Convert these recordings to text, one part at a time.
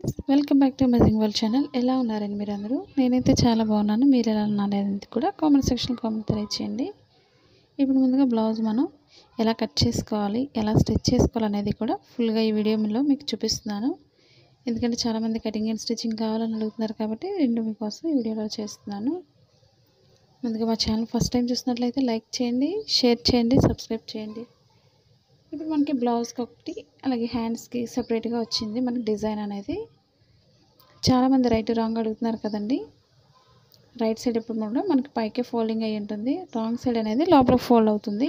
welcome back to amazing world channel ఎలా ఉన్నారండి మీరు అందరూ నేనైతే చాలా బాగున్నాను మీరు ఎలా ఉన్నారు అనేది కూడా కామెంట్ సెక్షన్ కామెంట్ తెలియచేయండి ఇప్పుడు ముందుగా బ్లౌజ్ మనం ఎలా కట్ చేసుకోవాలి ఎలా స్టిచ్ చేసుకోవాలి అనేది కూడా ఫుల్గా ఈ వీడియోలో మీకు చూపిస్తున్నాను ఎందుకంటే చాలామంది కటింగ్ అండ్ స్టిచ్చింగ్ కావాలని అడుగుతున్నారు కాబట్టి రెండు మీకోసం ఈ వీడియోలో చేస్తున్నాను ముందుగా మా ఛానల్ ఫస్ట్ టైం చూసినట్లయితే లైక్ చేయండి షేర్ చేయండి సబ్స్క్రైబ్ చేయండి ఇప్పుడు మనకి బ్లౌజ్కి ఒకటి అలాగే హ్యాండ్స్కి సపరేట్గా వచ్చింది మనకి డిజైన్ అనేది చాలామంది రైట్ రాంగ్ అడుగుతున్నారు కదండి రైట్ సైడ్ ఎప్పుడు కూడా మనకి పైకే ఫోల్డింగ్ అయి ఉంటుంది రాంగ్ సైడ్ అనేది లోపల ఫోల్డ్ అవుతుంది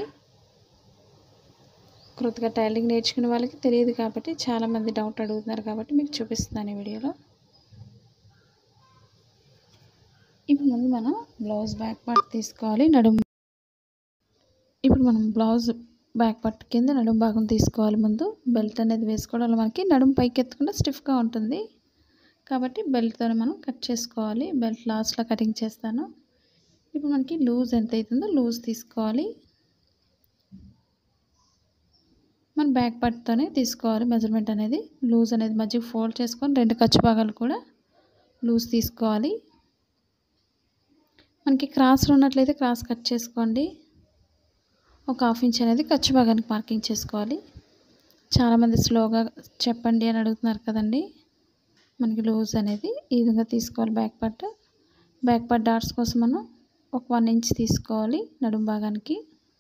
కొత్తగా టైలింగ్ నేర్చుకునే వాళ్ళకి తెలియదు కాబట్టి చాలామంది డౌట్ అడుగుతున్నారు కాబట్టి మీకు చూపిస్తున్నాను ఈ వీడియోలో ఇప్పుడు ముందు మనం బ్లౌజ్ బ్యాక్ పార్ట్ తీసుకోవాలి నడుము ఇప్పుడు మనం బ్లౌజ్ బ్యాక్ పార్ట్ కింద నడుము భాగం తీసుకోవాలి ముందు బెల్ట్ అనేది వేసుకోవడం వల్ల మనకి నడుము పైకి ఎత్తకుండా స్టిఫ్గా ఉంటుంది కాబట్టి బెల్ట్తో మనం కట్ చేసుకోవాలి బెల్ట్ లాస్ట్లో కటింగ్ చేస్తాను ఇప్పుడు మనకి లూజ్ ఎంత అవుతుందో లూజ్ తీసుకోవాలి మన బ్యాక్ పార్ట్తోనే తీసుకోవాలి మెజర్మెంట్ అనేది లూజ్ అనేది మధ్య ఫోల్డ్ చేసుకొని రెండు ఖర్చు భాగాలు కూడా లూజ్ తీసుకోవాలి మనకి క్రాస్లో ఉన్నట్లయితే క్రాస్ కట్ చేసుకోండి ఒక హాఫ్ ఇంచ్ అనేది ఖర్చు భాగానికి మార్కింగ్ చేసుకోవాలి చాలామంది స్లోగా చెప్పండి అని అడుగుతున్నారు కదండి మనకి లూజ్ అనేది ఈ విధంగా తీసుకోవాలి back part back part dots కోసం మనం ఒక వన్ ఇంచ్ తీసుకోవాలి నడుము భాగానికి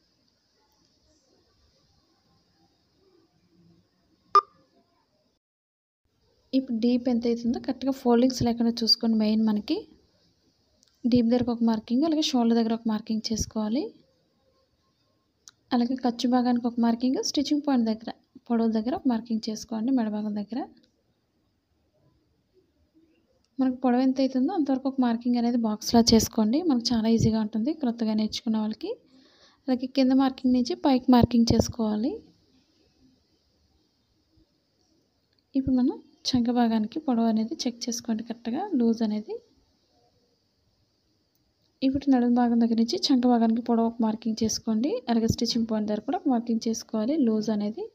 ఇప్పుడు డీప్ ఎంత అవుతుందో కరెక్ట్గా ఫోల్డింగ్స్ లేకుండా చూసుకోండి మెయిన్ మనకి డీప్ దగ్గర ఒక మార్కింగ్ అలాగే షోల్డర్ దగ్గర ఒక మార్కింగ్ చేసుకోవాలి అలాగే ఖర్చు భాగానికి ఒక మార్కింగ్ స్టిచ్చింగ్ పాయింట్ దగ్గర పొడవు దగ్గర ఒక మార్కింగ్ చేసుకోండి మెడభాగం దగ్గర మనకు పొడవు ఎంత అవుతుందో అంతవరకు ఒక మార్కింగ్ అనేది బాక్స్లా చేసుకోండి మనకు చాలా ఈజీగా ఉంటుంది క్రొత్తగా నేర్చుకున్న వాళ్ళకి అలాగే కింద మార్కింగ్ నుంచి పైకి మార్కింగ్ చేసుకోవాలి ఇప్పుడు మనం చంక భాగానికి పొడవు అనేది చెక్ చేసుకోండి కరెక్ట్గా లూజ్ అనేది ఇప్పుడు నడుము భాగం దగ్గర నుంచి చంక భాగానికి పొడవు ఒక మార్కింగ్ చేసుకోండి అలాగే స్టిచ్చింగ్ పాయింట్ దగ్గర కూడా ఒక మార్కింగ్ చేసుకోవాలి లూజ్ అనేది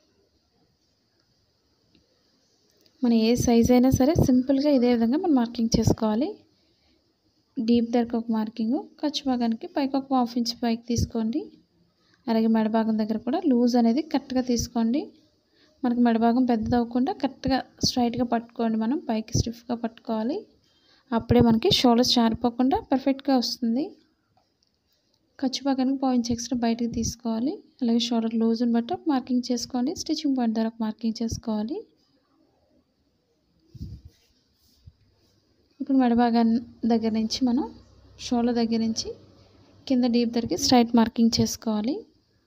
మనం ఏ సైజ్ అయినా సరే సింపుల్గా ఇదే విధంగా మనం మార్కింగ్ చేసుకోవాలి డీప్ దగ్గర ఒక మార్కింగ్ ఖర్చు భాగానికి పైకి ఒక హాఫ్ ఇంచ్ పైకి తీసుకోండి అలాగే మెడ భాగం దగ్గర కూడా లూజ్ అనేది కరెక్ట్గా తీసుకోండి మనకి మెడ భాగం పెద్దది అవ్వకుండా కరెక్ట్గా స్ట్రైట్గా పట్టుకోండి మనం పైకి స్టిఫ్గా పట్టుకోవాలి అప్పుడే మనకి షోల్డర్స్ జారిపోకుండా పర్ఫెక్ట్గా వస్తుంది ఖర్చు భాగానికి పాయింట్స్ ఎక్స్ట్రా బయటకు తీసుకోవాలి అలాగే షోల్డర్ లూజ్ని బట్టి ఒక మార్కింగ్ చేసుకోండి స్టిచ్చింగ్ పాయింట్ దగ్గర ఒక మార్కింగ్ చేసుకోవాలి ఇప్పుడు మెడ భాగాన్ని దగ్గర నుంచి మనం షోల్డర్ దగ్గర నుంచి కింద డీప్ దగ్గరికి స్ట్రైట్ మార్కింగ్ చేసుకోవాలి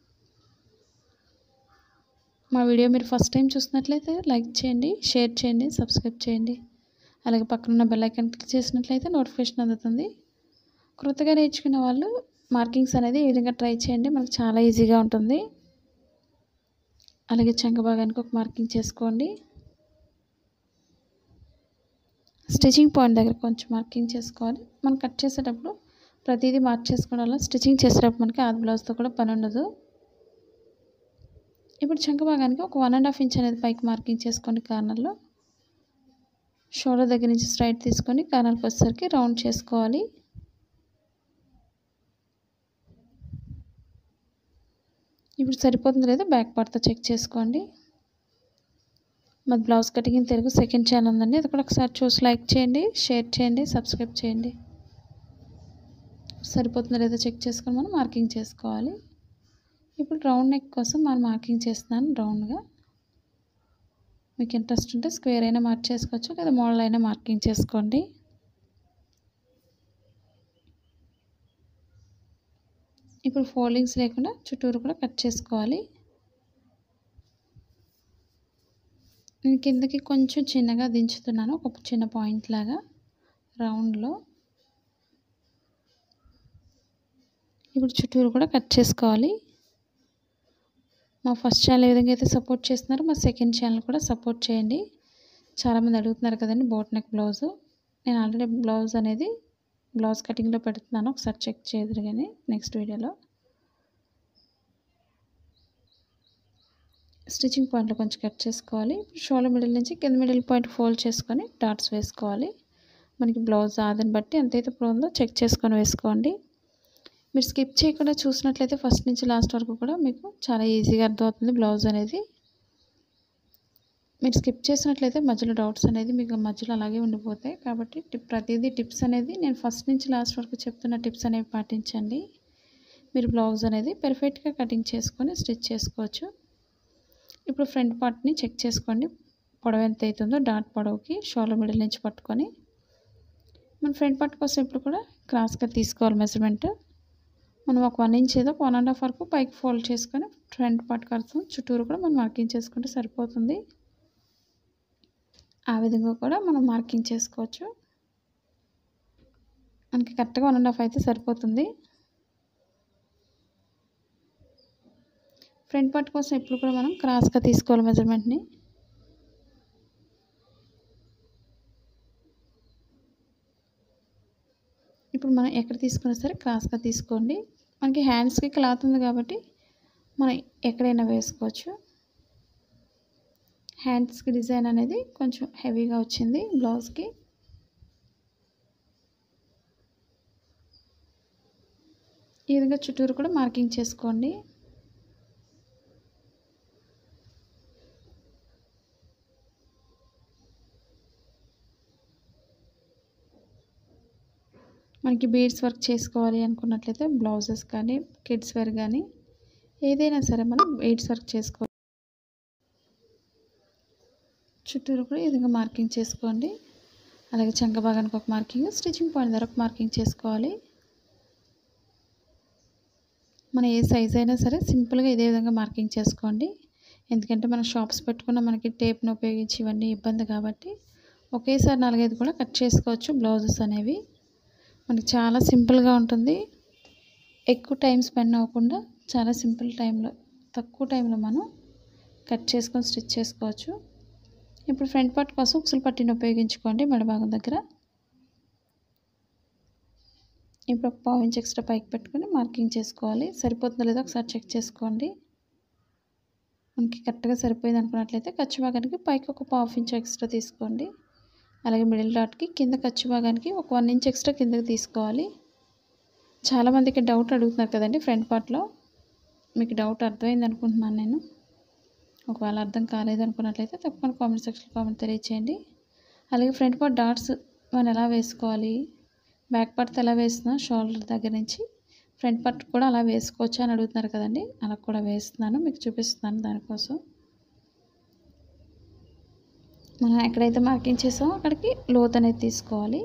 మా వీడియో మీరు ఫస్ట్ టైం చూసినట్లయితే లైక్ చేయండి షేర్ చేయండి సబ్స్క్రైబ్ చేయండి అలాగే పక్కన బెల్ ఐకాన్ క్లిక్ చేసినట్లయితే నోటిఫికేషన్ అందుతుంది క్రొత్తగా నేర్చుకునే వాళ్ళు మార్కింగ్స్ అనేది ఈ విధంగా ట్రై చేయండి మనకు చాలా ఈజీగా ఉంటుంది అలాగే చంక భాగానికి ఒక మార్కింగ్ చేసుకోండి స్టిచ్చింగ్ పాయింట్ దగ్గర కొంచెం మార్కింగ్ చేసుకోవాలి మనం కట్ చేసేటప్పుడు ప్రతిదీ మార్క్ చేసుకోవడం వల్ల స్టిచ్చింగ్ చేసేటప్పుడు మనకి ఆది బ్లౌజ్తో కూడా పని ఉండదు ఇప్పుడు చంక భాగానికి ఒక వన్ అండ్ హాఫ్ ఇంచ్ అనేది పైకి మార్కింగ్ చేసుకోండి కార్నర్లో షోల్డర్ దగ్గర నుంచి స్ట్రైట్ తీసుకొని కార్నర్కి వచ్చేసరికి రౌండ్ చేసుకోవాలి ఇప్పుడు సరిపోతుంది లేదా బ్యాక్ పార్ట్తో చెక్ చేసుకోండి మాది blouse cutting Telugu second channel ఉందండి అది కూడా ఒకసారి చూసి లైక్ చేయండి షేర్ చేయండి సబ్స్క్రైబ్ చేయండి సరిపోతుందో లేదో చెక్ చేసుకొని మనం మార్కింగ్ చేసుకోవాలి ఇప్పుడు రౌండ్ నెక్ కోసం మనం మార్కింగ్ చేస్తున్నాను రౌండ్గా మీకు ఇంట్రెస్ట్ ఉంటే స్క్వేర్ అయినా మార్క్ చేసుకోవచ్చు లేదా మోడల్ అయినా మార్కింగ్ చేసుకోండి ఇప్పుడు ఫోల్డింగ్స్ లేకుండా చుట్టూరు కూడా కట్ చేసుకోవాలి నేను కిందకి కొంచెం చిన్నగా దించుతున్నాను ఒక చిన్న పాయింట్ లాగా రౌండ్లో ఇప్పుడు చుట్టూరు కూడా కట్ చేసుకోవాలి మా ఫస్ట్ ఛానల్ ఏ విధంగా అయితే సపోర్ట్ చేస్తున్నారో మా సెకండ్ ఛానల్ కూడా సపోర్ట్ చేయండి చాలామంది అడుగుతున్నారు కదండి బోట్ నెక్ బ్లౌజ్ నేను ఆల్రెడీ బ్లౌజ్ అనేది బ్లౌజ్ కటింగ్లో పెడుతున్నాను ఒకసారి చెక్ చేయదురు కానీ నెక్స్ట్ వీడియోలో స్టిచ్చింగ్ పాయింట్లో కొంచెం కట్ చేసుకోవాలి షోల్డర్ మిడిల్ నుంచి కింద మిడిల్ పాయింట్ ఫోల్డ్ చేసుకొని డాట్స్ వేసుకోవాలి మనకి బ్లౌజ్ ఆదని బట్టి ఎంతైతే ఇప్పుడు ఉందో చెక్ చేసుకొని వేసుకోండి మీరు స్కిప్ చేయకుండా చూసినట్లయితే ఫస్ట్ నుంచి లాస్ట్ వరకు కూడా మీకు చాలా ఈజీగా అర్థమవుతుంది బ్లౌజ్ అనేది మీరు స్కిప్ చేసినట్లయితే మధ్యలో డౌట్స్ అనేది మీకు మధ్యలో అలాగే ఉండిపోతాయి కాబట్టి టిప్ ప్రతిదీ టిప్స్ అనేది నేను ఫస్ట్ నుంచి లాస్ట్ వరకు చెప్తున్న టిప్స్ అనేవి పాటించండి మీరు బ్లౌజ్ అనేది పర్ఫెక్ట్గా కటింగ్ చేసుకొని స్టిచ్ చేసుకోవచ్చు ఇప్పుడు ఫ్రంట్ పార్ట్ని చెక్ చేసుకోండి పొడవు ఎంత అవుతుందో డాట్ పొడవుకి షోల్డర్ మిడిల్ నుంచి పట్టుకొని మన ఫ్రంట్ పార్ట్ కోసం ఇప్పుడు కూడా క్రాస్గా తీసుకోవాలి మెజర్మెంట్ మనం ఒక వన్ ఇంచ్ ఏదో వన్ అండ్ హాఫ్ వరకు పైకి ఫోల్డ్ చేసుకొని ఫ్రంట్ పార్ట్ కోసం చుట్టూరు కూడా మనం మార్కింగ్ చేసుకుంటే సరిపోతుంది ఆ విధంగా కూడా మనం మార్కింగ్ చేసుకోవచ్చు మనకి కరెక్ట్గా వన్ అండ్ హాఫ్ అయితే సరిపోతుంది ఫ్రంట్ పార్ట్ కోసం ఇప్పుడు కూడా మనం క్రాస్గా తీసుకోవాలి మెజర్మెంట్ని ఇప్పుడు మనం ఎక్కడ తీసుకున్నా సరే క్రాస్గా తీసుకోండి మనకి హ్యాండ్స్కి క్లాత్ ఉంది కాబట్టి మనం ఎక్కడైనా వేసుకోవచ్చు హ్యాండ్స్కి డిజైన్ అనేది కొంచెం హెవీగా వచ్చింది బ్లౌజ్కి ఈ విధంగా చుట్టూరు కూడా మార్కింగ్ చేసుకోండి మనకి బీడ్స్ వర్క్ చేసుకోవాలి అనుకున్నట్లయితే బ్లౌజెస్ కానీ కిడ్స్ వేర్ కానీ ఏదైనా సరే మనం బీడ్స్ వర్క్ చేసుకో చుట్టూరు కూడా ఈ విధంగా మార్కింగ్ చేసుకోండి అలాగే చంక భాగానికి ఒక మార్కింగ్ స్టిచ్చింగ్ పాయింట్ దగ్గర ఒక మార్కింగ్ చేసుకోవాలి మన ఏ సైజ్ అయినా సరే సింపుల్గా ఇదే విధంగా మార్కింగ్ చేసుకోండి ఎందుకంటే మనం షాప్స్ పెట్టుకున్న మనకి టేప్ను ఉపయోగించి ఇవన్నీ ఇబ్బంది కాబట్టి ఒకేసారి నాలుగైదు కూడా కట్ చేసుకోవచ్చు బ్లౌజెస్ అనేవి మనకి చాలా సింపుల్గా ఉంటుంది ఎక్కువ టైం స్పెండ్ అవ్వకుండా చాలా సింపుల్ టైంలో తక్కువ టైంలో మనం కట్ చేసుకొని స్టిచ్ చేసుకోవచ్చు ఇప్పుడు ఫ్రంట్ పార్ట్ కోసం ఉక్సులు పట్టిని ఉపయోగించుకోండి మెడ భాగం దగ్గర ఇప్పుడు ఒక పావు ఇంచ్ ఎక్స్ట్రా పైకి పెట్టుకొని మార్కింగ్ చేసుకోవాలి సరిపోతుందో లేదో ఒకసారి చెక్ చేసుకోండి మనకి కరెక్ట్గా సరిపోయింది అనుకున్నట్లయితే ఖర్చు భాగానికి పైకి ఒక పావు ఇంచ్ ఎక్స్ట్రా తీసుకోండి అలాగే మిడిల్ డాట్కి కింద ఖర్చు భాగానికి ఒక వన్ ఇంచ్ ఎక్స్ట్రా కిందకి తీసుకోవాలి చాలామందికి డౌట్ అడుగుతున్నారు కదండి ఫ్రంట్ పార్ట్లో మీకు డౌట్ అర్థమైంది అనుకుంటున్నాను నేను ఒకవేళ అర్థం కాలేదు అనుకున్నట్లయితే తప్పకుండా కామెంట్ సెక్షన్లో కామెంట్ తెలియచేయండి అలాగే ఫ్రంట్ పార్ట్ డాట్స్ మనం ఎలా వేసుకోవాలి బ్యాక్ పార్ట్ ఎలా వేస్తున్నాం షోల్డర్ దగ్గర నుంచి ఫ్రంట్ పార్ట్ కూడా అలా వేసుకోవచ్చు అని అడుగుతున్నారు కదండి అలా కూడా వేస్తున్నాను మీకు చూపిస్తున్నాను దానికోసం మనం ఎక్కడైతే మార్కింగ్ చేసామో అక్కడికి లోత్ అనేది తీసుకోవాలి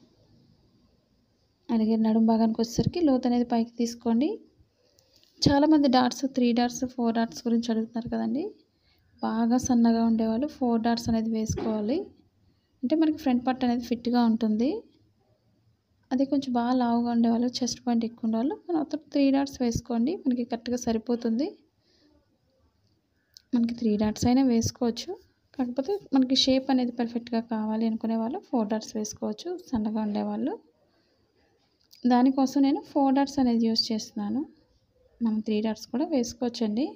అలాగే నడుం భాగానికి వచ్చేసరికి లోత్ అనేది పైకి తీసుకోండి చాలామంది dots three dots four dots గురించి అడుగుతున్నారు కదండి బాగా సన్నగా ఉండేవాళ్ళు ఫోర్ డాట్స్ అనేది వేసుకోవాలి అంటే మనకి ఫ్రంట్ పార్ట్ అనేది ఫిట్గా ఉంటుంది అదే కొంచెం బాగా లావుగా ఉండేవాళ్ళు చెస్ట్ పాయింట్ ఎక్కువ ఉండేవాళ్ళు మనం ఒక త్రీ డాట్స్ వేసుకోండి మనకి కరెక్ట్గా సరిపోతుంది మనకి త్రీ డాట్స్ అయినా వేసుకోవచ్చు కాకపోతే మనకి షేప్ అనేది పర్ఫెక్ట్గా కావాలి అనుకునే వాళ్ళు ఫోర్ డాట్స్ వేసుకోవచ్చు సన్నగా ఉండేవాళ్ళు దానికోసం నేను ఫోర్ డాట్స్ అనేది యూస్ చేస్తున్నాను మనం త్రీ డాట్స్ కూడా వేసుకోవచ్చండి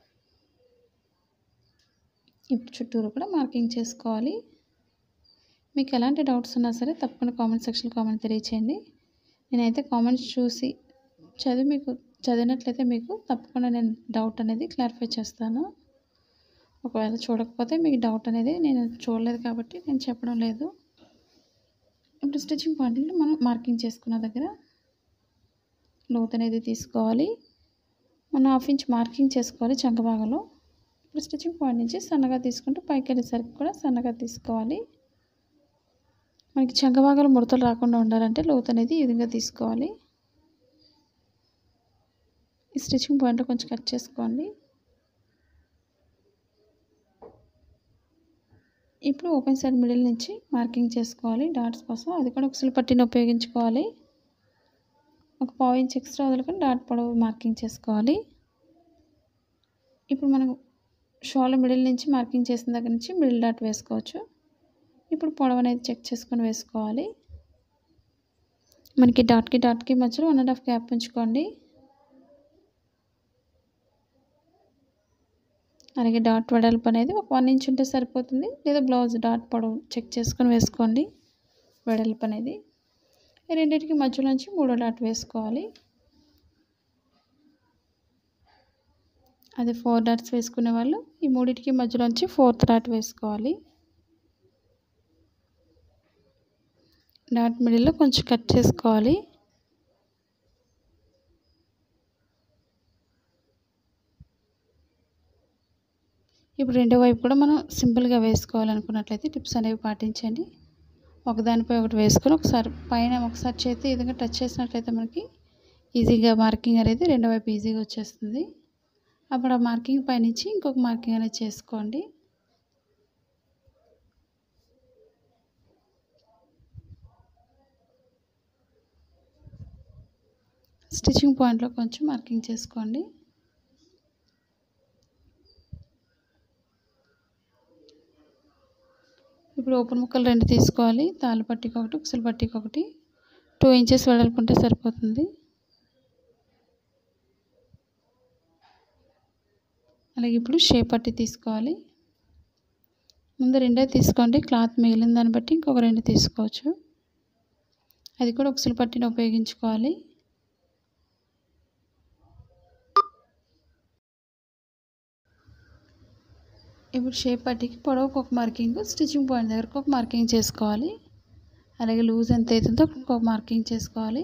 ఇప్పుడు చుట్టూరు కూడా మార్కింగ్ చేసుకోవాలి మీకు ఎలాంటి డౌట్స్ ఉన్నా సరే తప్పకుండా కామెంట్ సెక్షన్లో కామెంట్ తెలియచేయండి నేనైతే కామెంట్స్ చూసి చదివి మీకు చదివినట్లయితే మీకు తప్పకుండా నేను డౌట్ అనేది క్లారిఫై చేస్తాను ఒకవేళ చూడకపోతే మీకు డౌట్ అనేది నేను చూడలేదు కాబట్టి నేను చెప్పడం లేదు ఇప్పుడు స్టిచ్చింగ్ పాయింట్లు మనం మార్కింగ్ చేసుకున్న దగ్గర లోత్ అనేది తీసుకోవాలి మనం హాఫ్ ఇంచ్ మార్కింగ్ చేసుకోవాలి చంక భాగంలో ఇప్పుడు స్టిచ్చింగ్ పాయింట్ నుంచి సన్నగా తీసుకుంటూ పైకి వెళ్ళేసరికి కూడా సన్నగా తీసుకోవాలి మనకి చంక భాగాలు ముడతలు రాకుండా ఉండాలంటే లోత్ అనేది ఈ విధంగా తీసుకోవాలి ఈ స్టిచ్చింగ్ పాయింట్లో కొంచెం కట్ చేసుకోండి ఇప్పుడు ఓపెన్ సైడ్ మిడిల్ నుంచి మార్కింగ్ చేసుకోవాలి డాట్స్ కోసం అది కూడా ఉక్సులు పట్టిని ఉపయోగించుకోవాలి ఒక పావు ఇంచ్ ఎక్స్ట్రా వదులుకొని డాట్ పొడవు మార్కింగ్ చేసుకోవాలి ఇప్పుడు మనం షోల్డర్ మిడిల్ నుంచి మార్కింగ్ చేసిన దగ్గర నుంచి మిడిల్ డాట్ వేసుకోవచ్చు ఇప్పుడు పొడవు అనేది చెక్ చేసుకొని వేసుకోవాలి మనకి డాట్కి డాట్కి మధ్యలో వన్ అండ్ హాఫ్ గ్యాప్ ఉంచుకోండి అలాగే డాట్ వెడల్పు అనేది ఒక వన్ ఇంచ్ ఉంటే సరిపోతుంది లేదా బ్లౌజ్ డాట్ పొడవు చెక్ చేసుకొని వేసుకోండి వెడల్పు అనేది ఈ రెండింటికి మధ్యలోంచి మూడో డాట్ వేసుకోవాలి అదే ఫోర్ డాట్స్ వేసుకునే వాళ్ళు ఈ మూడింటికి మధ్యలోంచి ఫోర్త్ డాట్ వేసుకోవాలి డాట్ మిడిల్లో కొంచెం కట్ చేసుకోవాలి ఇప్పుడు రెండో వైపు కూడా మనం సింపుల్గా వేసుకోవాలనుకున్నట్లయితే టిప్స్ అనేవి పాటించండి ఒకదానిపై ఒకటి వేసుకొని ఒకసారి పైన ఒకసారి చేతి ఈ విధంగా టచ్ చేసినట్లయితే మనకి ఈజీగా మార్కింగ్ అనేది రెండో వైపు ఈజీగా వచ్చేస్తుంది అప్పుడు ఆ మార్కింగ్ పైనుంచి ఇంకొక మార్కింగ్ అనేది చేసుకోండి స్టిచ్చింగ్ పాయింట్లో కొంచెం మార్కింగ్ చేసుకోండి ఇప్పుడు ఓపెన్ ముక్కలు రెండు తీసుకోవాలి తాళ్ళు పట్టికి ఒకటి ఉక్సలు పట్టికి ఒకటి టూ ఇంచెస్ వెడల్పుంటే సరిపోతుంది అలాగే ఇప్పుడు షేప్ పట్టి తీసుకోవాలి ముందు రెండే తీసుకోండి క్లాత్ మిగిలిన దాన్ని బట్టి ఇంకొక రెండు తీసుకోవచ్చు అది కూడా ఉక్సులు పట్టిని ఉపయోగించుకోవాలి ఇప్పుడు షేప్ పట్టికి పొడవుకు ఒక మార్కింగ్ స్టిచ్చింగ్ పాయింట్ దగ్గరకు ఒక మార్కింగ్ చేసుకోవాలి అలాగే లూజ్ ఎంత అవుతుందో ఇంకొక మార్కింగ్ చేసుకోవాలి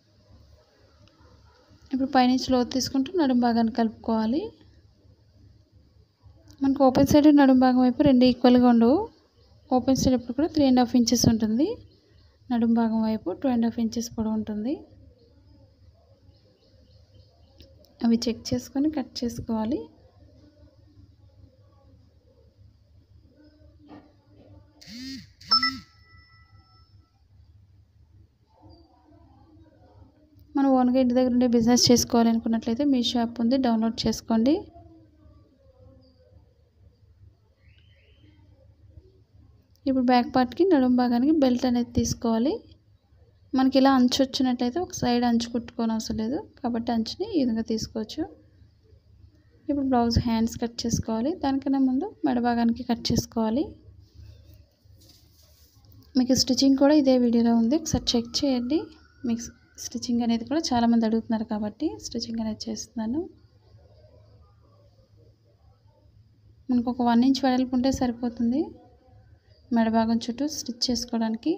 ఇప్పుడు పైనుంచి లోతు తీసుకుంటూ నడుం భాగాన్ని కలుపుకోవాలి మనకు ఓపెన్ సైడ్ నడుం భాగం వైపు రెండు ఈక్వల్గా ఉండవు ఓపెన్ సైడ్ ఎప్పుడు కూడా త్రీ అండ్ హాఫ్ ఇంచెస్ ఉంటుంది నడుం భాగం వైపు టూ అండ్ హాఫ్ ఇంచెస్ పొడవు ఉంటుంది అవి చెక్ చేసుకొని కట్ చేసుకోవాలి మనం ఓన్గా ఇంటి దగ్గర ఉండే బిజినెస్ చేసుకోవాలనుకున్నట్లయితే మీ షాప్ ఉంది డౌన్లోడ్ చేసుకోండి ఇప్పుడు బ్యాక్ పార్ట్కి నడుము భాగానికి బెల్ట్ అనేది తీసుకోవాలి మనకి ఇలా అంచు వచ్చినట్లయితే ఒక సైడ్ అంచు కుట్టుకోని అవసరం లేదు కాబట్టి అంచుని ఈ విధంగా తీసుకోవచ్చు ఇప్పుడు బ్లౌజ్ హ్యాండ్స్ కట్ చేసుకోవాలి దానికన్నా ముందు మెడ భాగానికి కట్ చేసుకోవాలి మీకు స్టిచ్చింగ్ కూడా ఇదే వీడియోలో ఉంది ఒకసారి చెక్ చేయండి మీకు స్టిచ్చింగ్ అనేది కూడా చాలామంది అడుగుతున్నారు కాబట్టి స్టిచ్చింగ్ అనేది చేస్తున్నాను మనకు ఒక వన్ ఇంచ్ వెడల్పు ఉంటే సరిపోతుంది మెడ భాగం చుట్టూ స్టిచ్ చేసుకోవడానికి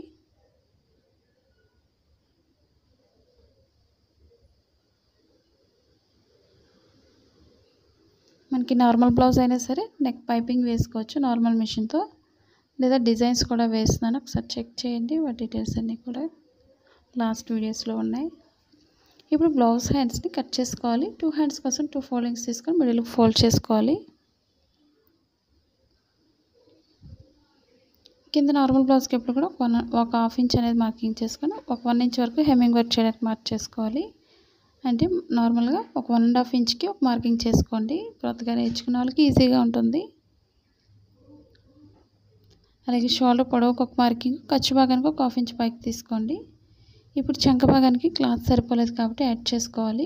మనకి నార్మల్ బ్లౌజ్ అయినా సరే నెక్ పైపింగ్ వేసుకోవచ్చు నార్మల్ మిషన్తో లేదా డిజైన్స్ కూడా వేస్తున్నాను ఒకసారి చెక్ చేయండి వాటి డీటెయిల్స్ అన్నీ కూడా లాస్ట్ వీడియోస్లో ఉన్నాయి ఇప్పుడు బ్లౌజ్ హ్యాండ్స్ని కట్ చేసుకోవాలి టూ హ్యాండ్స్ కోసం టూ ఫోల్డింగ్స్ తీసుకొని మిడిల్ ఫోల్డ్ చేసుకోవాలి కింద నార్మల్ బ్లౌజ్కి ఎప్పుడు కూడా వన్ ఒక హాఫ్ ఇంచ్ అనేది మార్కింగ్ చేసుకొని ఒక వన్ ఇంచ్ వరకు హెమ్మింగ్ వర్క్ చేయడానికి మార్క్ చేసుకోవాలి అంటే నార్మల్గా ఒక వన్ అండ్ హాఫ్ ఇంచ్కి ఒక మార్కింగ్ చేసుకోండి కొత్తగా నేర్చుకున్న వాళ్ళకి ఈజీగా ఉంటుంది అలాగే షోల్డర్ పొడవుకు ఒక మార్కింగ్ ఖర్చు భాగానికి ఒక హాఫ్ ఇంచ్ పైకి తీసుకోండి ఇప్పుడు చంక భాగానికి క్లాత్ సరిపోలేదు కాబట్టి యాడ్ చేసుకోవాలి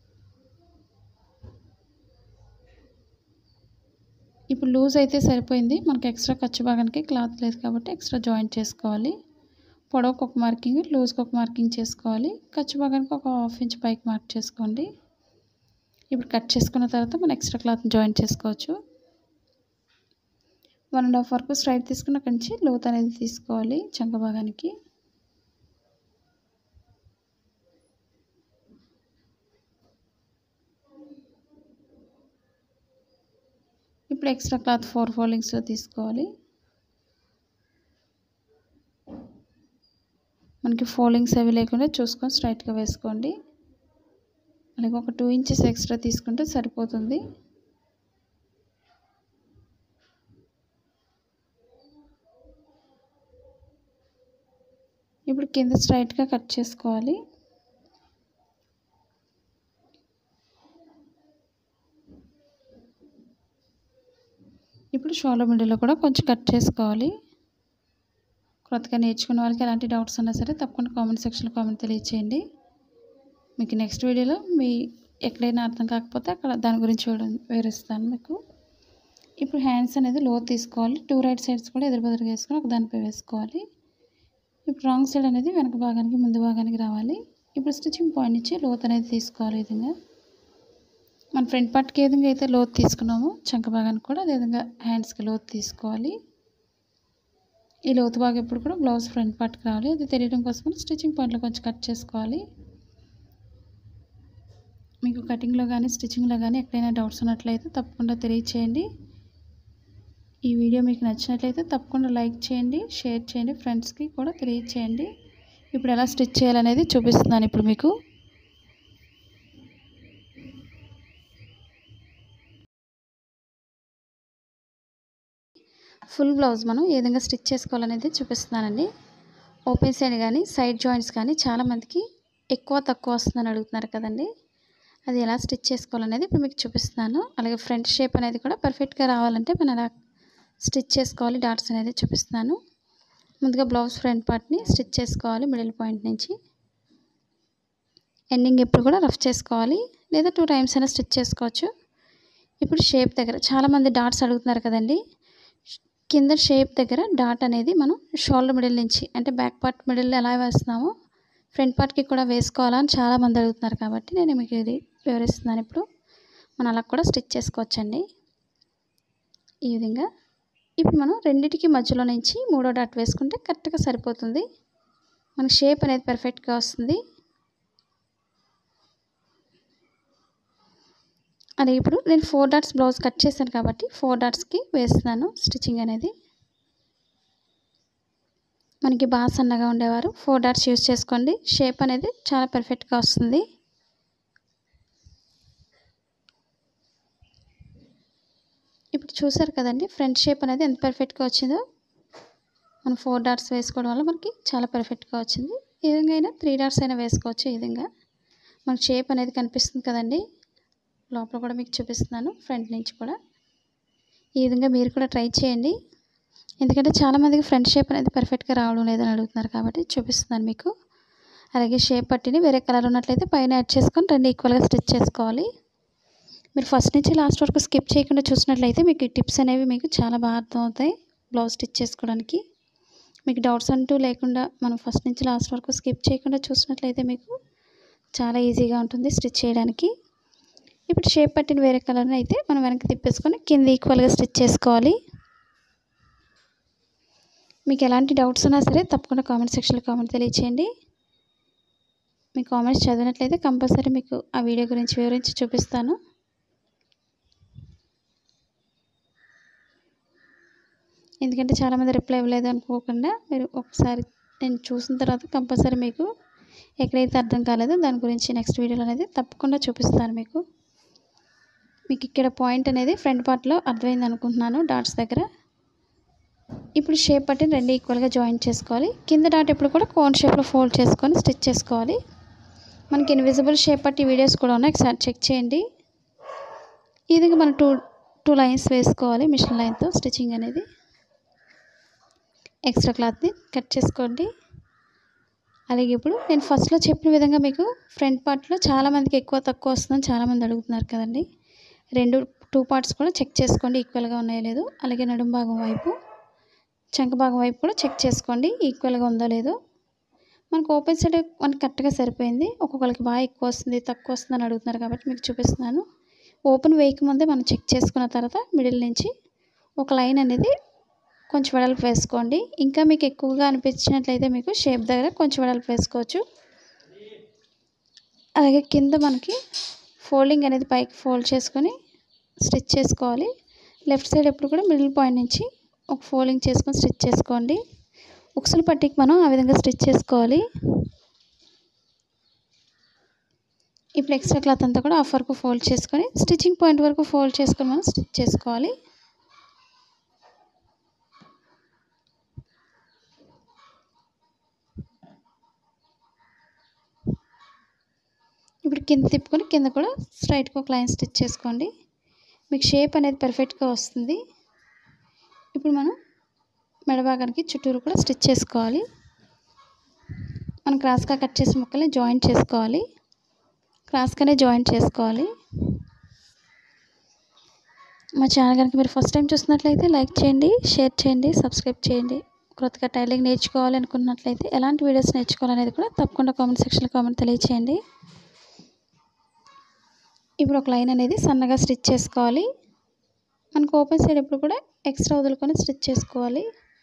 ఇప్పుడు లూజ్ అయితే సరిపోయింది మనకి ఎక్స్ట్రా ఖర్చు భాగానికి క్లాత్ లేదు కాబట్టి ఎక్స్ట్రా జాయింట్ చేసుకోవాలి పొడవుకు ఒక మార్కింగ్ లూజ్కి ఒక మార్కింగ్ చేసుకోవాలి ఖర్చు భాగానికి ఒక హాఫ్ ఇంచ్ పైకి మార్క్ చేసుకోండి ఇప్పుడు కట్ చేసుకున్న తర్వాత మనం ఎక్స్ట్రా క్లాత్ జాయింట్ చేసుకోవచ్చు వన్ అండ్ హాఫ్ వరకు స్ట్రైట్ తీసుకున్న అక్కడి నుంచి లోత్ అనేది తీసుకోవాలి చంక భాగానికి ఇప్పుడు ఎక్స్ట్రా క్లాత్ ఫోర్ ఫోల్డింగ్స్లో తీసుకోవాలి మనకి ఫోల్డింగ్స్ అవి లేకుండా చూసుకొని స్ట్రైట్గా వేసుకోండి అలాగే ఒక టూ ఇంచెస్ ఎక్స్ట్రా తీసుకుంటే సరిపోతుంది ఇప్పుడు కింద స్ట్రైట్గా కట్ చేసుకోవాలి ఇప్పుడు షోల్డర్ మిడిల్లో కూడా కొంచెం కట్ చేసుకోవాలి కొత్తగా నేర్చుకున్న వాళ్ళకి ఎలాంటి డౌట్స్ ఉన్నా సరే తప్పకుండా కామెంట్ సెక్షన్లో కామెంట్ తెలియచేయండి మీకు నెక్స్ట్ వీడియోలో మీ ఎక్కడైనా అర్థం కాకపోతే అక్కడ దాని గురించి వివరిస్తాను మీకు ఇప్పుడు హ్యాండ్స్ అనేది లో తీసుకోవాలి టూ రైట్ సైడ్స్ కూడా ఎదురు బదురుగా వేసుకొని ఒక దానిపై వేసుకోవాలి ఇప్పుడు రాంగ్ సైడ్ అనేది వెనక భాగానికి ముందు భాగానికి రావాలి ఇప్పుడు స్టిచ్చింగ్ పాయింట్ నుంచి లోత్ అనేది తీసుకోవాలి ఈ విధంగా మన ఫ్రంట్ పార్ట్కి ఏ విధంగా అయితే లోత్ తీసుకున్నామో చంక భాగానికి కూడా అదేవిధంగా హ్యాండ్స్కి లోత్ తీసుకోవాలి ఈ లోతు భాగం ఎప్పుడు కూడా బ్లౌజ్ ఫ్రంట్ పార్ట్కి రావాలి అది తెలియడం కోసం స్టిచ్చింగ్ పాయింట్లో కొంచెం కట్ చేసుకోవాలి మీకు కటింగ్లో కానీ స్టిచ్చింగ్లో కానీ ఎక్కడైనా డౌట్స్ ఉన్నట్లయితే తప్పకుండా తెలియచేయండి ఈ వీడియో మీకు నచ్చినట్లయితే తప్పకుండా లైక్ చేయండి షేర్ చేయండి ఫ్రెండ్స్కి కూడా తెలియచేయండి ఇప్పుడు ఎలా స్టిచ్ చేయాలనేది చూపిస్తున్నాను ఇప్పుడు మీకు ఫుల్ బ్లౌజ్ మనం ఏ విధంగా స్టిచ్ చేసుకోవాలనేది చూపిస్తున్నానండి ఓపెన్ సైడ్ కానీ సైడ్ జాయింట్స్ కానీ చాలామందికి ఎక్కువ తక్కువ వస్తుందని అడుగుతున్నారు కదండి అది ఎలా స్టిచ్ చేసుకోవాలనేది ఇప్పుడు మీకు చూపిస్తున్నాను అలాగే ఫ్రంట్ షేప్ అనేది కూడా పర్ఫెక్ట్గా రావాలంటే మనం ఎలా స్టిచ్ చేసుకోవాలి డాట్స్ అనేది చూపిస్తున్నాను ముందుగా బ్లౌజ్ ఫ్రంట్ పార్ట్ని స్టిచ్ చేసుకోవాలి మిడిల్ పాయింట్ నుంచి ఎండింగ్ ఎప్పుడు కూడా రఫ్ చేసుకోవాలి లేదా టూ టైమ్స్ అయినా స్టిచ్ చేసుకోవచ్చు ఇప్పుడు షేప్ దగ్గర చాలామంది డాట్స్ అడుగుతున్నారు కదండి కింద షేప్ దగ్గర డాట్ అనేది మనం షోల్డర్ మిడిల్ నుంచి అంటే బ్యాక్ పార్ట్ మిడిల్ ఎలా వేస్తున్నామో ఫ్రంట్ పార్ట్కి కూడా వేసుకోవాలని చాలామంది అడుగుతున్నారు కాబట్టి నేను మీకు ఇది వివరిస్తున్నాను ఇప్పుడు మనం అలా కూడా స్టిచ్ చేసుకోవచ్చండి ఈ విధంగా ఇప్పుడు మనం రెండింటికి మధ్యలో నుంచి మూడో డాట్ వేసుకుంటే కరెక్ట్గా సరిపోతుంది మన షేప్ అనేది పర్ఫెక్ట్గా వస్తుంది అదే ఇప్పుడు నేను ఫోర్ డాట్స్ బ్లౌజ్ కట్ చేశాను కాబట్టి ఫోర్ డాట్స్కి వేస్తున్నాను స్టిచ్చింగ్ అనేది మనకి బాగా సన్నగా ఉండేవారు ఫోర్ డాట్స్ యూస్ చేసుకోండి షేప్ అనేది చాలా పర్ఫెక్ట్గా వస్తుంది ఇప్పుడు చూసారు కదండి ఫ్రంట్ షేప్ అనేది ఎంత పర్ఫెక్ట్గా వచ్చిందో మనం ఫోర్ డాట్స్ వేసుకోవడం వల్ల మనకి చాలా పర్ఫెక్ట్గా వచ్చింది ఈ విధంగా అయినా త్రీ డాట్స్ అయినా వేసుకోవచ్చు ఈ విధంగా మనకి షేప్ అనేది కనిపిస్తుంది కదండి లోపల కూడా మీకు చూపిస్తున్నాను ఫ్రంట్ నుంచి కూడా ఈ విధంగా మీరు కూడా ట్రై చేయండి ఎందుకంటే చాలామందికి ఫ్రంట్ షేప్ అనేది పర్ఫెక్ట్గా రావడం లేదని అడుగుతున్నారు కాబట్టి చూపిస్తున్నాను మీకు అలాగే షేప్ పట్టిని వేరే కలర్ ఉన్నట్లయితే పైన యాడ్ చేసుకొని రెండు ఈక్వల్గా స్టిచ్ చేసుకోవాలి మీరు ఫస్ట్ నుంచి లాస్ట్ వరకు స్కిప్ చేయకుండా చూసినట్లయితే మీకు ఈ టిప్స్ అనేవి మీకు చాలా బాగా అర్థమవుతాయి బ్లౌజ్ స్టిచ్ చేసుకోవడానికి మీకు డౌట్స్ అంటూ లేకుండా మనం ఫస్ట్ నుంచి లాస్ట్ వరకు స్కిప్ చేయకుండా చూసినట్లయితే మీకు చాలా ఈజీగా ఉంటుంది స్టిచ్ చేయడానికి ఇప్పుడు షేప్ పట్టిన వేరే కలర్ని అయితే మనం వెనక్కి తిప్పేసుకొని కింద ఈక్వల్గా స్టిచ్ చేసుకోవాలి మీకు ఎలాంటి డౌట్స్ ఉన్నా సరే తప్పకుండా కామెంట్ సెక్షన్లో కామెంట్ తెలియచేయండి మీ కామెంట్స్ చదివినట్లయితే కంపల్సరీ మీకు ఆ వీడియో గురించి వివరించి చూపిస్తాను ఎందుకంటే చాలామంది రిప్లై ఇవ్వలేదు అనుకోకుండా మీరు ఒకసారి నేను చూసిన తర్వాత కంపల్సరీ మీకు ఎక్కడైతే అర్థం కాలేదో దాని గురించి నెక్స్ట్ వీడియోలో అనేది తప్పకుండా చూపిస్తాను మీకు మీకు ఇక్కడ పాయింట్ అనేది ఫ్రంట్ పార్ట్లో అర్థమైంది అనుకుంటున్నాను డాట్స్ దగ్గర ఇప్పుడు షేప్ పట్టిని రెండు ఈక్వల్గా జాయిన్ చేసుకోవాలి కింద డాట్ ఎప్పుడు కూడా కోన్ షేప్లో ఫోల్డ్ చేసుకొని స్టిచ్ చేసుకోవాలి మనకి ఇన్విజిబుల్ షేప్ పట్టి వీడియోస్ కూడా ఉన్నాయి ఒకసారి చెక్ చేయండి ఈ విధంగా మనం టూ టూ లైన్స్ వేసుకోవాలి మిషన్ లైన్తో స్టిచ్చింగ్ అనేది ఎక్స్ట్రా క్లాత్ని కట్ చేసుకోండి అలాగే ఇప్పుడు నేను ఫస్ట్లో చెప్పిన విధంగా మీకు ఫ్రంట్ పార్ట్లో చాలామందికి ఎక్కువ తక్కువ వస్తుందని చాలామంది అడుగుతున్నారు కదండి రెండు టూ పార్ట్స్ కూడా చెక్ చేసుకోండి ఈక్వల్గా ఉన్నాయో లేదో అలాగే నడుం భాగం వైపు చంక భాగం వైపు కూడా చెక్ చేసుకోండి ఈక్వల్గా ఉందో లేదో మనకు ఓపెన్ సైడ్ మనకి కరెక్ట్గా సరిపోయింది ఒక్కొక్కరికి బాగా ఎక్కువ వస్తుంది తక్కువ వస్తుంది అని అడుగుతున్నారు కాబట్టి మీకు చూపిస్తున్నాను ఓపెన్ వేయక ముందే మనం చెక్ చేసుకున్న తర్వాత మిడిల్ నుంచి ఒక లైన్ అనేది కొంచెం వెడల్పు వేసుకోండి ఇంకా మీకు ఎక్కువగా అనిపించినట్లయితే మీకు షేప్ దగ్గర కొంచెం వెడల్పు వేసుకోవచ్చు అలాగే కింద మనకి ఫోల్డింగ్ అనేది పైకి ఫోల్డ్ చేసుకొని స్టిచ్ చేసుకోవాలి లెఫ్ట్ సైడ్ ఎప్పుడు కూడా మిడిల్ పాయింట్ నుంచి ఒక ఫోల్డింగ్ చేసుకొని స్టిచ్ చేసుకోండి ఉక్సులు పట్టికి మనం ఆ విధంగా స్టిచ్ చేసుకోవాలి ఇప్పుడు ఎక్స్ట్రా క్లాత్ అంతా కూడా హాఫ్ వరకు ఫోల్డ్ చేసుకొని స్టిచ్చింగ్ పాయింట్ వరకు ఫోల్డ్ చేసుకొని మనం స్టిచ్ చేసుకోవాలి ఇప్పుడు కింద తిప్పుకొని కింద కూడా స్ట్రైట్గా ఒక లైన్ స్టిచ్ చేసుకోండి మీకు షేప్ అనేది పర్ఫెక్ట్గా వస్తుంది ఇప్పుడు మనం మెడభాగానికి చుట్టూరు కూడా స్టిచ్ చేసుకోవాలి మనం క్రాస్గా కట్ చేసిన ముక్కల్ని జాయింట్ చేసుకోవాలి క్రాస్గానే జాయింట్ చేసుకోవాలి మా ఛానల్ కనుక మీరు ఫస్ట్ టైం చూస్తున్నట్లయితే లైక్ చేయండి షేర్ చేయండి సబ్స్క్రైబ్ చేయండి కొత్తగా టైలింగ్ నేర్చుకోవాలి అనుకున్నట్లయితే ఎలాంటి వీడియోస్ నేర్చుకోవాలనేది కూడా తప్పకుండా కామెంట్ సెక్షన్లో కామెంట్ తెలియచేయండి ఇప్పుడు ఒక లైన్ అనేది సన్నగా స్టిచ్ చేసుకోవాలి మనకు ఓపెన్ సైడ్ ఎప్పుడు కూడా ఎక్స్ట్రా వదులుకొని స్టిచ్ చేసుకోవాలి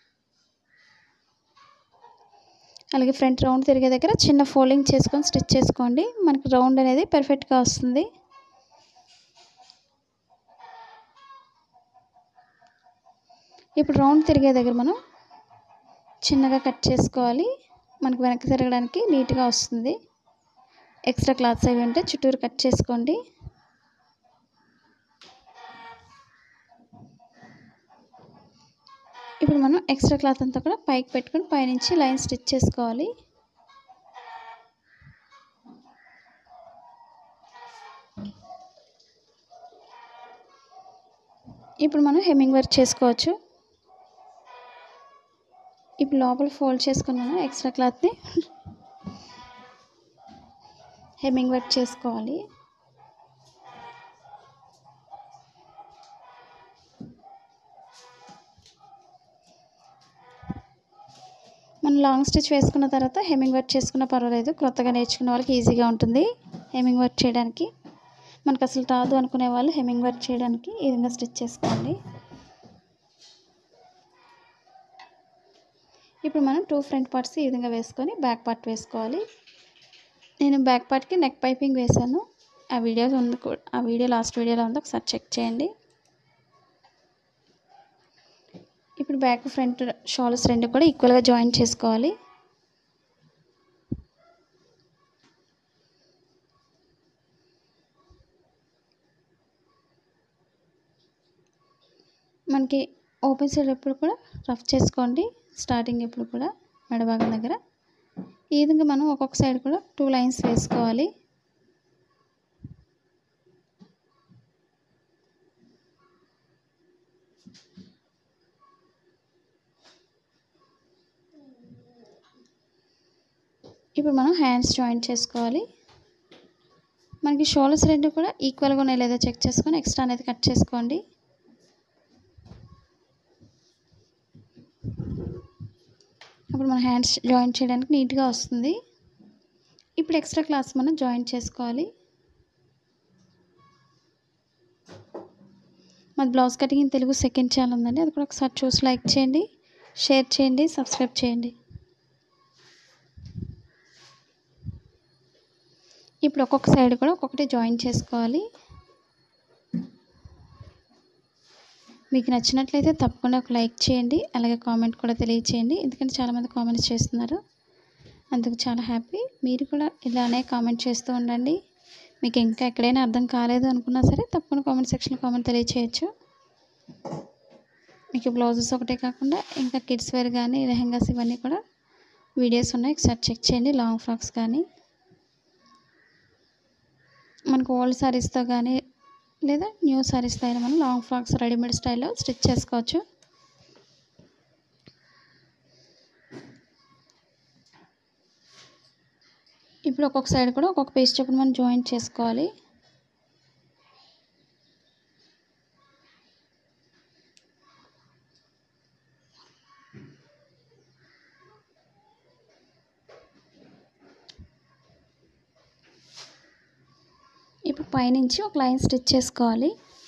అలాగే ఫ్రంట్ రౌండ్ తిరిగే దగ్గర చిన్న ఫోల్డింగ్ చేసుకొని స్టిచ్ చేసుకోండి మనకి రౌండ్ అనేది పర్ఫెక్ట్గా వస్తుంది ఇప్పుడు రౌండ్ తిరిగే దగ్గర మనం చిన్నగా కట్ చేసుకోవాలి మనకు వెనక్కి తిరగడానికి నీట్గా వస్తుంది ఎక్స్ట్రా క్లాత్స్ అవి ఉంటే చుట్టూరు కట్ చేసుకోండి ఇప్పుడు మనం ఎక్స్ట్రా క్లాత్ అంతా కూడా పైకి పెట్టుకొని పైనుంచి లైన్ స్టిచ్ చేసుకోవాలి ఇప్పుడు మనం హెమ్మింగ్ వర్క్ చేసుకోవచ్చు ఇప్పుడు లోపల ఫోల్డ్ చేసుకున్నాను ఎక్స్ట్రా క్లాత్ని హెమ్మింగ్ వర్క్ చేసుకోవాలి మనం లాంగ్ స్టిచ్ వేసుకున్న తర్వాత హెమ్మింగ్ వర్క్ చేసుకున్న పర్వాలేదు కొత్తగా నేర్చుకున్న వాళ్ళకి ఈజీగా ఉంటుంది హెమ్మింగ్ వర్క్ చేయడానికి మనకు అసలు రాదు అనుకునే వాళ్ళు హెమ్మింగ్ వర్క్ చేయడానికి ఈ విధంగా స్టిచ్ చేసుకోండి ఇప్పుడు మనం టూ ఫ్రంట్ పార్ట్స్ ఈ విధంగా వేసుకొని బ్యాక్ పార్ట్ వేసుకోవాలి నేను బ్యాక్ పార్ట్కి నెక్ పైపింగ్ వేశాను ఆ వీడియో ఉంది ఆ వీడియో లాస్ట్ వీడియోలో ఉంది ఒకసారి చెక్ చేయండి ఇప్పుడు బ్యాక్ ఫ్రంట్ షాల్స్ రెండు కూడా ఈక్వల్గా జాయిన్ చేసుకోవాలి మనకి ఓపెన్ సైడ్ ఎప్పుడు కూడా రఫ్ చేసుకోండి స్టార్టింగ్ ఎప్పుడు కూడా మెడభాగం దగ్గర ఈ విధంగా మనం ఒక్కొక్క సైడ్ కూడా టూ లైన్స్ వేసుకోవాలి ఇప్పుడు మనం హ్యాండ్స్ జాయింట్ చేసుకోవాలి మనకి షోల్డర్స్ రెండు కూడా ఈక్వల్గా ఉన్నాయి లేదో చెక్ చేసుకొని ఎక్స్ట్రా అనేది కట్ చేసుకోండి అప్పుడు మన హ్యాండ్స్ జాయింట్ చేయడానికి నీట్గా వస్తుంది ఇప్పుడు ఎక్స్ట్రా క్లాస్ మనం జాయింట్ చేసుకోవాలి మాది blouse cutting in Telugu second channel ఉందండి అది కూడా ఒకసారి చూసి లైక్ చేయండి షేర్ చేయండి సబ్స్క్రైబ్ చేయండి ఇప్పుడు ఒక్కొక్క సైడ్ కూడా ఒక్కొక్కటి జాయిన్ చేసుకోవాలి మీకు నచ్చినట్లయితే తప్పకుండా ఒక లైక్ చేయండి అలాగే కామెంట్ కూడా తెలియచేయండి ఎందుకంటే చాలామంది కామెంట్స్ చేస్తున్నారు అందుకు చాలా హ్యాపీ మీరు కూడా ఇలానే కామెంట్ చేస్తూ ఉండండి మీకు ఇంకా ఎక్కడైనా అర్థం కాలేదు అనుకున్నా సరే తప్పకుండా కామెంట్ సెక్షన్లో కామెంట్ తెలియచేయచ్చు మీకు బ్లౌజెస్ ఒకటే కాకుండా ఇంకా కిడ్స్ వేర్ కానీ లెహెంగాస్ ఇవన్నీ కూడా వీడియోస్ ఉన్నాయి ఒకసారి చెక్ చేయండి లాంగ్ ఫ్రాక్స్ కానీ మనకు ఓల్డ్ సారీస్తో కానీ లేదా న్యూ సారీస్తో అయినా మనం లాంగ్ ఫ్రాక్స్ రెడీమేడ్ స్టైల్లో స్టిచ్ చేసుకోవచ్చు ఇప్పుడు ఒక్కొక్క సైడ్ కూడా ఒక్కొక్క పీస్ చొప్పున మనం జాయింట్ చేసుకోవాలి ఇప్పుడు పైనుంచి ఒక లైన్ స్టిచ్ చేసుకోవాలి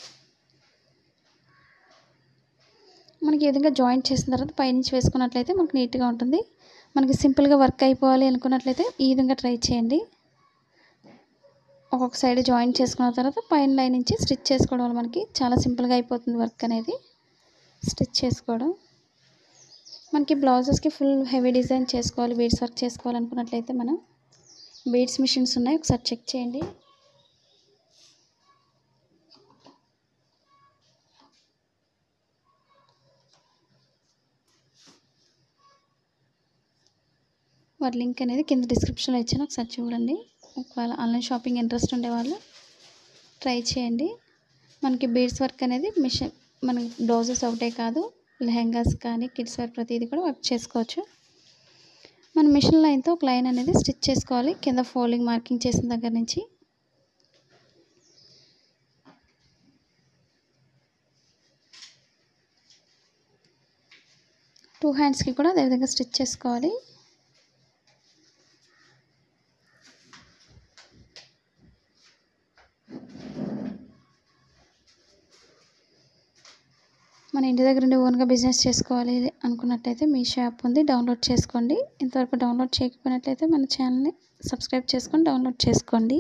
మనకి ఈ విధంగా జాయింట్ చేసిన తర్వాత పైనుంచి వేసుకున్నట్లయితే మనకు నీట్గా ఉంటుంది మనకి సింపుల్గా వర్క్ అయిపోవాలి అనుకున్నట్లయితే ఈ విధంగా ట్రై చేయండి ఒక్కొక్క సైడ్ జాయింట్ చేసుకున్న తర్వాత పైన లైన్ నుంచి స్టిచ్ చేసుకోవడం వల్ల మనకి చాలా సింపుల్గా అయిపోతుంది వర్క్ అనేది స్టిచ్ చేసుకోవడం మనకి బ్లౌజెస్కి ఫుల్ హెవీ డిజైన్ చేసుకోవాలి బీడ్స్ వర్క్ చేసుకోవాలనుకున్నట్లయితే మనం బీడ్స్ మిషన్స్ ఉన్నాయి ఒకసారి చెక్ చేయండి వాటి లింక్ అనేది కింద డిస్క్రిప్షన్లో ఇచ్చాను ఒకసారి చూడండి ఒకవేళ ఆన్లైన్ షాపింగ్ ఇంట్రెస్ట్ ఉండేవాళ్ళు ట్రై చేయండి మనకి బీడ్స్ వర్క్ అనేది మిషన్ మనకి బ్లౌజెస్ ఒకటే కాదు లెహెంగాస్ కానీ కిడ్స్ వేర్ ప్రతిదీ కూడా వర్క్ చేసుకోవచ్చు మన మిషన్ లైన్తో ఒక లైన్ అనేది స్టిచ్ చేసుకోవాలి కింద ఫోల్డింగ్ మార్కింగ్ చేసిన దగ్గర నుంచి టూ హ్యాండ్స్కి కూడా అదేవిధంగా స్టిచ్ చేసుకోవాలి మన ఇంటి దగ్గర ఉండి ఓన్గా బిజినెస్ చేసుకోవాలి అనుకున్నట్లయితే మీ షాప్ ఉంది డౌన్లోడ్ చేసుకోండి ఇంతవరకు డౌన్లోడ్ చేయకపోయినట్లయితే మన ఛానల్ని సబ్స్క్రైబ్ చేసుకొని డౌన్లోడ్ చేసుకోండి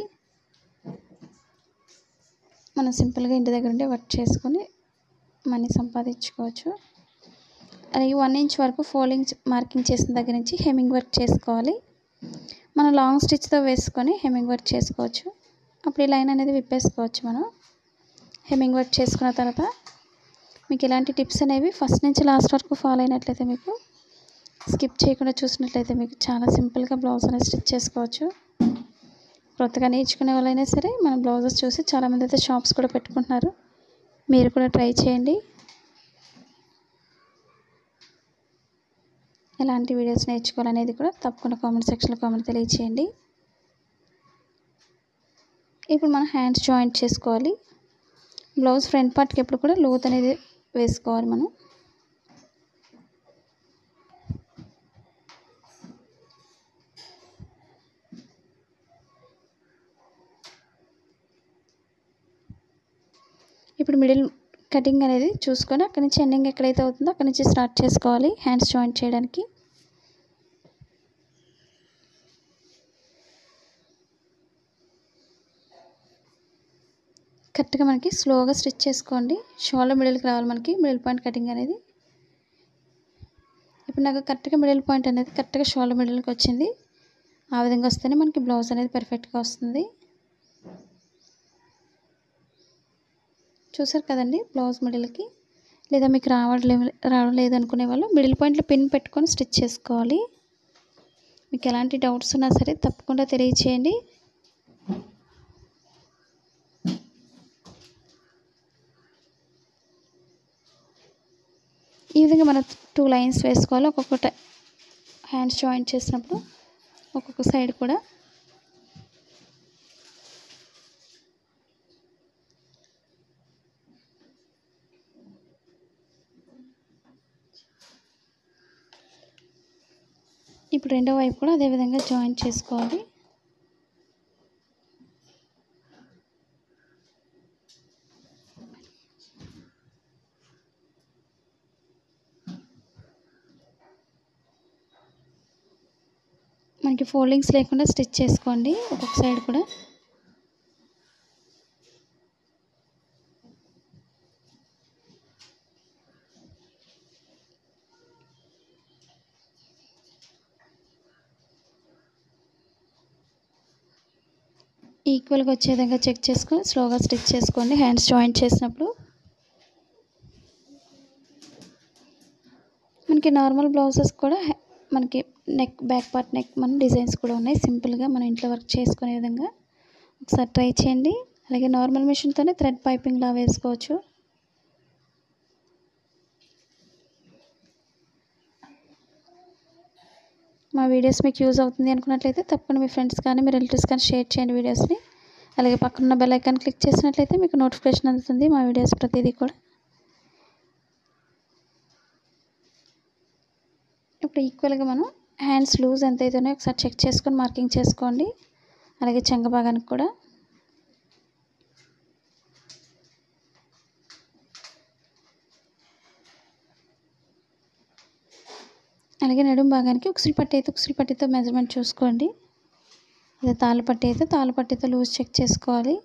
మనం సింపుల్గా ఇంటి దగ్గర ఉండి వర్క్ చేసుకొని మనీ సంపాదించుకోవచ్చు అలాగే వన్ ఇంచ్ వరకు ఫోల్డింగ్ మార్కింగ్ చేసిన దగ్గర నుంచి హెమ్మింగ్ వర్క్ చేసుకోవాలి మనం లాంగ్ స్టిచ్తో వేసుకొని హెమ్మింగ్ వర్క్ చేసుకోవచ్చు అప్పుడు ఈ లైన్ అనేది విప్పేసుకోవచ్చు మనం హెమ్మింగ్ వర్క్ చేసుకున్న తర్వాత మీకు ఇలాంటి టిప్స్ అనేవి ఫస్ట్ నుంచి లాస్ట్ వరకు ఫాలో అయినట్లయితే మీకు స్కిప్ చేయకుండా చూసినట్లయితే మీకు చాలా సింపుల్గా బ్లౌజ్ అనేది స్టిచ్ చేసుకోవచ్చు కొత్తగా నేర్చుకునే వాళ్ళైనా సరే మన బ్లౌజెస్ చూసి చాలామంది అయితే షాప్స్ కూడా పెట్టుకుంటున్నారు మీరు కూడా ట్రై చేయండి ఎలాంటి వీడియోస్ నేర్చుకోవాలనేది కూడా తప్పకుండా కామెంట్ సెక్షన్లో కామెంట్ తెలియచేయండి ఇప్పుడు మనం హ్యాండ్స్ జాయింట్ చేసుకోవాలి బ్లౌజ్ ఫ్రంట్ పార్ట్కి ఎప్పుడు కూడా లోత్ అనేది వేసుకోవాలి మనం ఇప్పుడు మిడిల్ కటింగ్ అనేది చూసుకొని అక్కడి నుంచి ఎండింగ్ ఎక్కడైతే అవుతుందో అక్కడి నుంచి స్టార్ట్ చేసుకోవాలి హ్యాండ్స్ జాయింట్ చేయడానికి కరెక్ట్గా మనకి స్లోగా స్టిచ్ చేసుకోండి షోల్డర్ మిడిల్కి రావాలి మనకి మిడిల్ పాయింట్ కటింగ్ అనేది ఇప్పుడు నాకు కరెక్ట్గా మిడిల్ పాయింట్ అనేది కరెక్ట్గా షోల్డర్ మిడిల్కి వచ్చింది ఆ విధంగా వస్తేనే మనకి బ్లౌజ్ అనేది పర్ఫెక్ట్గా వస్తుంది చూసారు కదండి బ్లౌజ్ మిడిల్కి లేదా మీకు రావట్లే రావడం లేదు అనుకునే వాళ్ళు మిడిల్ పాయింట్లో పిన్ పెట్టుకొని స్టిచ్ చేసుకోవాలి మీకు ఎలాంటి డౌట్స్ ఉన్నా సరే తప్పకుండా తెలియచేయండి ఈ విధంగా మనం టూ లైన్స్ వేసుకోవాలి ఒక్కొక్క హ్యాండ్స్ జాయింట్ చేసినప్పుడు ఒక్కొక్క సైడ్ కూడా ఇప్పుడు రెండో వైపు కూడా అదే విధంగా జాయింట్ చేసుకోవాలి మనకి ఫోల్డింగ్స్ లేకుండా స్టిచ్ చేసుకోండి ఒక్కొక్క సైడ్ కూడా ఈక్వల్గా వచ్చే విధంగా చెక్ చేసుకొని స్లోగా స్టిచ్ చేసుకోండి హ్యాండ్స్ జాయింట్ చేసినప్పుడు మనకి నార్మల్ బ్లౌజెస్ కూడా మనకి నెక్ బ్యాక్ పార్ట్ నెక్ మన డిజైన్స్ కూడా ఉన్నాయి సింపుల్గా మన ఇంట్లో వర్క్ చేసుకునే విధంగా ఒకసారి ట్రై చేయండి అలాగే నార్మల్ మిషన్తోనే థ్రెడ్ పైపింగ్లా వేసుకోవచ్చు మా వీడియోస్ మీకు యూజ్ అవుతుంది అనుకున్నట్లయితే తప్పకుండా మీ ఫ్రెండ్స్ కానీ మీ రిలేటివ్స్ కానీ షేర్ చేయండి వీడియోస్ని అలాగే పక్కన బెల్ ఐకాన్ క్లిక్ చేసినట్లయితే మీకు నోటిఫికేషన్ అందుతుంది మా వీడియోస్ ప్రతిదీ కూడా ఇప్పుడు ఈక్వల్గా మనం హ్యాండ్స్ లూజ్ ఎంత అయితేనే ఒకసారి చెక్ చేసుకొని మార్కింగ్ చేసుకోండి అలాగే చెంగ భాగానికి కూడా అలాగే నడుము భాగానికి ఉక్సులు పట్టి అయితే ఉక్సులు పట్టితో మెజర్మెంట్ చూసుకోండి అదే తాళ్ళు పట్టి అయితే తాళ్ళు పట్టితో లూజ్ చెక్ చేసుకోవాలి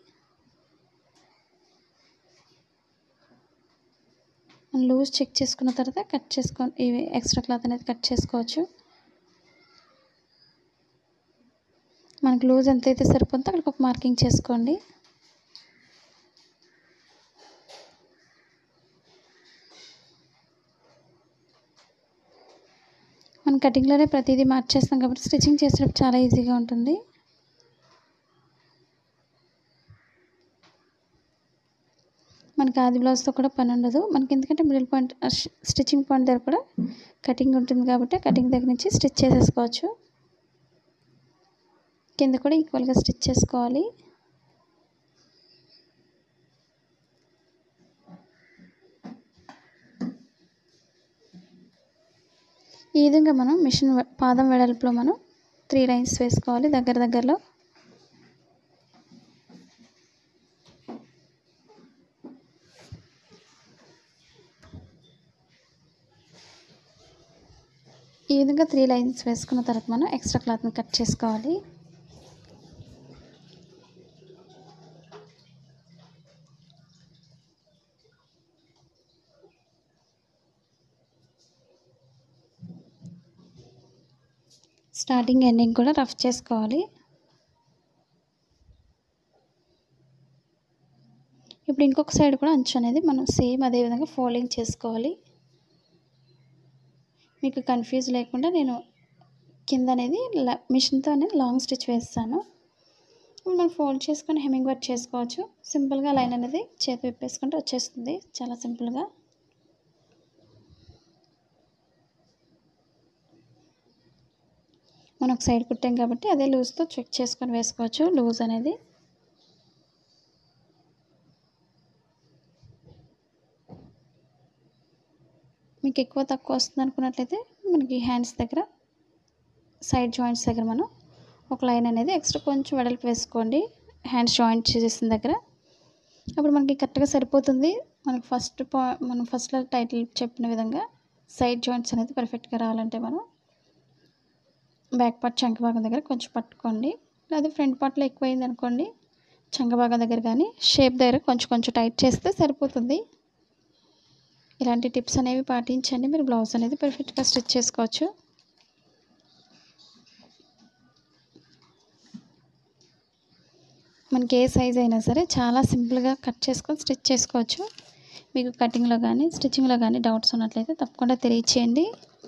లూజ్ చెక్ చేసుకున్న తర్వాత కట్ చేసుకో ఇవి ఎక్స్ట్రా క్లాత్ అనేది కట్ చేసుకోవచ్చు మనకు లూజ్ ఎంత అయితే సరిపోతుందో అక్కడికి ఒక మార్కింగ్ చేసుకోండి మన కటింగ్లోనే ప్రతిదీ మార్చేస్తాం కాబట్టి స్టిచ్చింగ్ చేసేటప్పుడు చాలా ఈజీగా ఉంటుంది మనకి ఆది బ్లౌజ్తో కూడా పని ఉండదు మనకి ఎందుకంటే మిడిల్ పాయింట్ స్టిచ్చింగ్ పాయింట్ దగ్గర కూడా కటింగ్ ఉంటుంది కాబట్టి కటింగ్ దగ్గర నుంచి స్టిచ్ చేసేసుకోవచ్చు కింద కూడా ఈక్వల్గా స్టిచ్ చేసుకోవాలి ఈ విధంగా మనం మిషన్ వె- పాదం వెడల్పులో మనం త్రీ లైన్స్ వేసుకోవాలి దగ్గర దగ్గరలో ఈ విధంగా త్రీ లైన్స్ వేసుకున్న తర్వాత మనం ఎక్స్ట్రా క్లాత్ని కట్ చేసుకోవాలి స్టార్టింగ్ ఎండింగ్ కూడా రఫ్ చేసుకోవాలి ఇప్పుడు ఇంకొక సైడ్ కూడా అంచు అనేది మనం సేమ్ అదే విధంగా ఫోల్డింగ్ చేసుకోవాలి మీకు కన్ఫ్యూజ్ లేకుండా నేను కింద అనేది ల- మిషన్తో అనేది లాంగ్ స్టిచ్ వేస్తాను ఇప్పుడు మనం ఫోల్డ్ చేసుకొని హెమ్మింగ్ వర్క్ చేసుకోవచ్చు సింపుల్గా లైన్ అనేది చేతి విప్పేసుకుంటే వచ్చేస్తుంది చాలా సింపుల్గా మనం ఒక సైడ్ కుట్టాం కాబట్టి అదే లూజ్తో చెక్ చేసుకొని వేసుకోవచ్చు లూజ్ అనేది మీకు ఎక్కువ తక్కువ వస్తుంది అనుకున్నట్లయితే మనకి హ్యాండ్స్ దగ్గర సైడ్ జాయింట్స్ దగ్గర మనం ఒక లైన్ అనేది ఎక్స్ట్రా కొంచెం వెడల్పు వేసుకోండి హ్యాండ్స్ జాయింట్ చేసిన దగ్గర అప్పుడు మనకి కరెక్ట్గా సరిపోతుంది మనకి ఫస్ట్ పా మనం ఫస్ట్లో టైటిల్ చెప్పిన విధంగా సైడ్ జాయింట్స్ అనేది పర్ఫెక్ట్గా రావాలంటే మనం బ్యాక్ పార్ట్ చంక భాగం దగ్గర కొంచెం పట్టుకోండి లేదా ఫ్రంట్ పార్ట్లో ఎక్కువైంది అనుకోండి చంక భాగం దగ్గర కానీ షేప్ దగ్గర కొంచెం కొంచెం టైట్ చేస్తే సరిపోతుంది ఇలాంటి టిప్స్ అనేవి పాటించండి మీరు బ్లౌజ్ అనేది పర్ఫెక్ట్గా స్టిచ్ చేసుకోవచ్చు మనకి ఏ సైజ్ అయినా సరే చాలా సింపుల్గా కట్ చేసుకొని స్టిచ్ చేసుకోవచ్చు మీకు కటింగ్లో కానీ స్టిచ్చింగ్లో కానీ డౌట్స్ ఉన్నట్లయితే తప్పకుండా తెలియచేయండి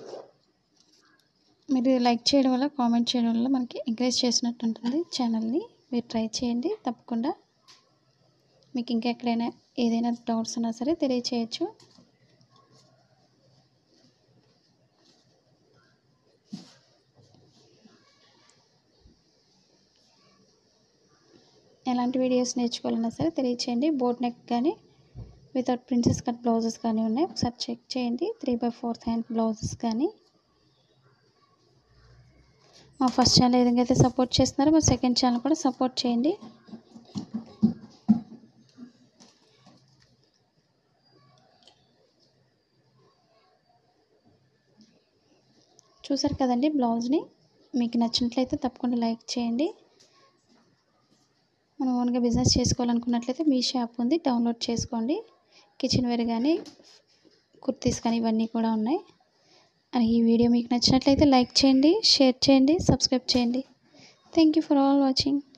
మీరు లైక్ చేయడం వల్ల కామెంట్ చేయడం వల్ల మనకి ఎంకరేజ్ చేసినట్టు ఉంటుంది ఛానల్ని మీరు ట్రై చేయండి తప్పకుండా మీకు ఇంకా ఎక్కడైనా ఏదైనా డౌట్స్ ఉన్నా సరే తెలియచేయచ్చు ఎలాంటి వీడియోస్ నేర్చుకోవాలన్నా సరే తెలియచేయండి బోట్ నెక్ కానీ వితౌట్ ప్రిన్సెస్ కట్ బ్లౌజెస్ కానీ ఉన్నాయి ఒకసారి చెక్ చేయండి three by fourth hand blouses కానీ మా ఫస్ట్ ఛానల్ ఏ విధంగా అయితే సపోర్ట్ చేస్తున్నారో మా సెకండ్ ఛానల్ కూడా సపోర్ట్ చేయండి చూసారు కదండి బ్లౌజ్ని మీకు నచ్చినట్లయితే తప్పకుండా లైక్ చేయండి మనం ఓన్గా బిజినెస్ చేసుకోవాలనుకున్నట్లయితే మీ షాప్ ఉంది డౌన్లోడ్ చేసుకోండి కిచెన్ వేర్ కానీ కుర్తీస్ కానీ ఇవన్నీ కూడా ఉన్నాయి అని ఈ వీడియో మీకు నచ్చినట్లయితే లైక్ చేయండి షేర్ చేయండి సబ్స్క్రైబ్ చేయండి thank you for all watching